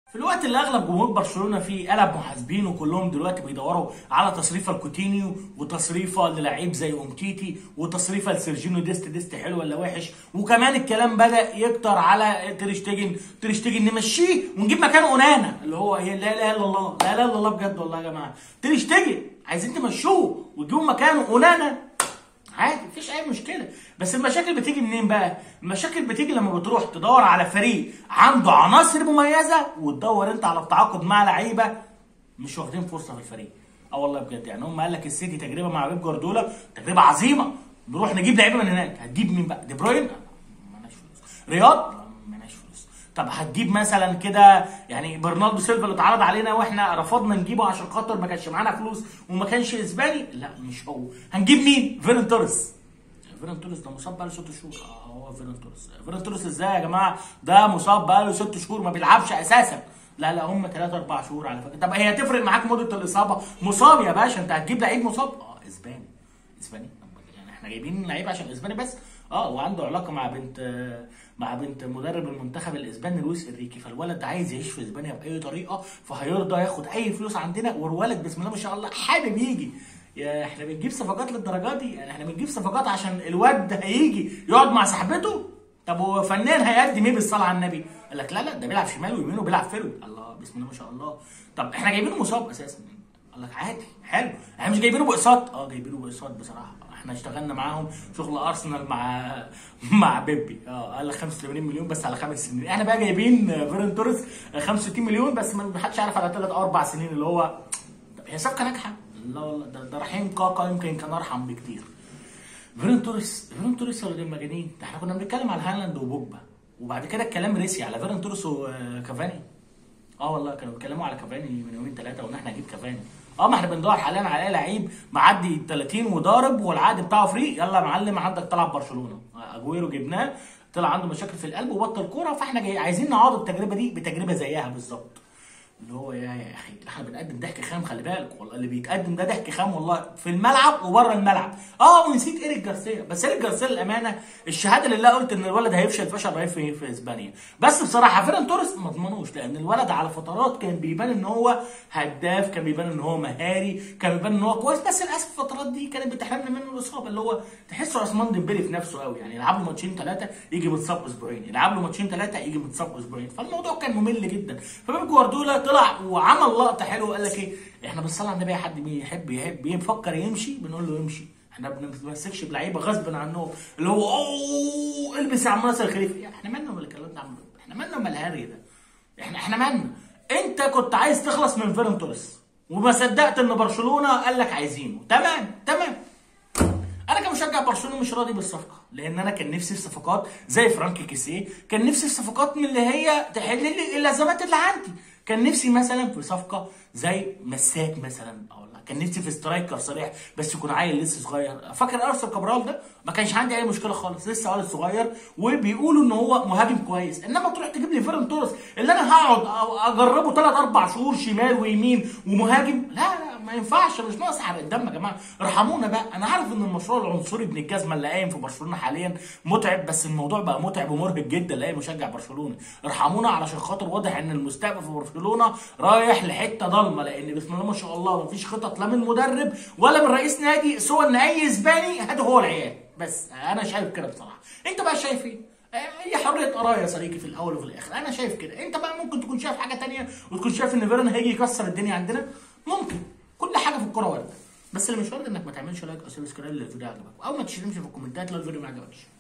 في الوقت اللي اغلب جمهور برشلونه فيه قلب محاسبين وكلهم دلوقتي بيدوروا على تصريفه لكوتينيو وتصريفه للعيب زي امتيتي وتصريفه لسيرجينو ديست ديست حلو ولا وحش وكمان الكلام بدا يكتر على تريشتيجن تريشتيجن نمشيه ونجيب مكانه اونانا اللي هو هي لا اله الا الله لا اله الا الله بجد والله يا جماعه تريشتيجن عايزين تمشوه وتجيبوا مكانه اونانا عادي مفيش اي مشكله بس المشاكل بتيجي منين بقى المشاكل بتيجي لما بتروح تدور على فريق عنده عناصر مميزه وتدور انت على التعاقد مع لعيبه مش واخدين فرصه في الفريق اه والله بجد يعني هم قال لك السيتي تجربه مع بيب جوارديولا تجربه عظيمه نروح نجيب لعيبه من هناك هتجيب مين بقى دي بروين مالناش فلوس رياض مالناش فلوس طب هتجيب مثلا كده يعني برناردو سيلفا اللي اتعرض علينا واحنا رفضنا نجيبه عشان خاطر ما كانش معانا فلوس وما كانش اسباني لا مش هو هنجيب مين فيرن توريس فيرن توريس ده مصاب بقاله ست شهور اه هو فيرن توريس فيرن توريس ازاي يا جماعه ده مصاب بقاله ست شهور ما بيلعبش اساسا لا لا هم ثلاثة أربع شهور على فكرة طب هي هتفرق معاك مدة الإصابة مصاب يا باشا أنت هتجيب لعيب مصاب اه اسباني اسباني يعني احنا جايبين لعيب عشان اسباني بس اه وعنده علاقة مع بنت مع بنت مدرب المنتخب الاسباني لويس انريكي فالولد ده عايز يعيش في اسبانيا باي طريقه فهيرضى ياخد اي فلوس عندنا والولد بسم الله ما شاء الله حابب يجي يا احنا بنجيب صفقات للدرجه دي يعني احنا بنجيب صفقات عشان الواد ده هيجي يقعد مع صاحبته طب هو فنان هيقدم ايه بالصلاه على النبي؟ قال لك لا لا ده بيلعب شمال ويمين وبيلعب فيرود الله بسم الله ما شاء الله طب احنا جايبينه مصاب اساسا قال لك عادي حلو احنا مش جايبينه باقساط اه جايبينه باقساط بصراحه احنا اشتغلنا معاهم شغل ارسنال مع مع بيبي اه قال لك 85 مليون بس على خمس سنين احنا بقى جايبين فيرن توريس 65 مليون بس ما حدش عارف على ثلاث او اربع سنين اللي هو هي صفقه ناجحه لا والله ده, ده رحيم كاكا يمكن كان ارحم بكتير فيرن توريس فيرن توريس ولا المجانين ده احنا كنا بنتكلم على هالاند وبوجبا وبعد كده الكلام رسي على فيرن توريس وكافاني اه والله كانوا بيتكلموا على كافاني من يومين ثلاثه وان احنا هنجيب كافاني اه ما احنا بندور حاليا على لعيب معدي 30 وضارب والعقد بتاعه فري يلا يا معلم عندك تلعب برشلونه اجويرو جبناه طلع عنده مشاكل في القلب وبطل كوره فاحنا جاي عايزين نعوض التجربه دي بتجربه زيها بالظبط اللي هو يا يا اخي احنا بنقدم ضحك خام خلي بالك والله اللي بيتقدم ده ضحك خام والله في الملعب وبره الملعب اه ونسيت ايريك جارسيا بس ايريك جارسيا للامانه الشهاده لله قلت ان الولد هيفشل فشل رهيب في في اسبانيا بس بصراحه فيران توريس ما اضمنوش لان الولد على فترات كان بيبان ان هو هداف كان بيبان ان هو مهاري كان بيبان ان هو كويس بس للاسف الفترات دي كانت بتحرمنا منه الاصابه اللي هو تحسه عثمان ديمبلي في نفسه قوي يعني يلعب له ماتشين ثلاثه يجي متصاب اسبوعين يلعب له ماتشين ثلاثه يجي متصاب اسبوعين فالموضوع كان ممل جدا فبيب جوارديولا طلع وعمل لقطه حلوه قال لك ايه احنا بنصلي على النبي حد بيحب يحب يفكر يمشي بنقول له يمشي احنا ما بنمسكش بلعيبه غصب عنهم اللي هو اوه البس يا عم ناصر الخليفه احنا مالنا ولا الكلام ده احنا مالنا ولا الهري ده احنا احنا مالنا انت كنت عايز تخلص من فيرن توريس وما صدقت ان برشلونه قال لك عايزينه تمام تمام انا كمشجع برشلونه مش راضي بالصفقه لان انا كان نفسي في صفقات زي فرانكي كيسيه كان نفسي في صفقات من اللي هي تحل لي الازمات اللي عندي كان نفسي مثلا في صفقه زي مساك مثلا او لا كان نفسي في سترايكر صريح بس يكون عيل لسه صغير فاكر ارسل كابرال ده ما كانش عندي اي مشكله خالص لسه ولد صغير وبيقولوا ان هو مهاجم كويس انما تروح تجيب لي فيرن توريس اللي انا هقعد اجربه ثلاث اربع شهور شمال ويمين ومهاجم لا لا ما ينفعش مش ناقص حرق الدم يا جماعه ارحمونا بقى انا عارف ان المشروع العنصري ابن الجزمه اللي قايم في برشلونه حاليا متعب بس الموضوع بقى متعب ومرهق جدا لاي مشجع برشلونه ارحمونا علشان خاطر واضح ان المستقبل في برشلونه رايح لحته ضلمه لان بسم الله ما شاء الله مفيش خطط لا من مدرب ولا من رئيس نادي سوى ان اي اسباني هذا هو العيال بس انا شايف كده بصراحه انت بقى شايف ايه هي حريه اراء يا صديقي في الاول وفي الاخر انا شايف كده انت بقى ممكن تكون شايف حاجه تانية وتكون شايف ان فيرن هيجي يكسر الدنيا عندنا ممكن كل حاجه في الكوره وارده بس اللي مش وارد انك ما تعملش لايك او سبسكرايب للفيديو عجبك او ما تشتمش في الكومنتات لو الفيديو ما عجبكش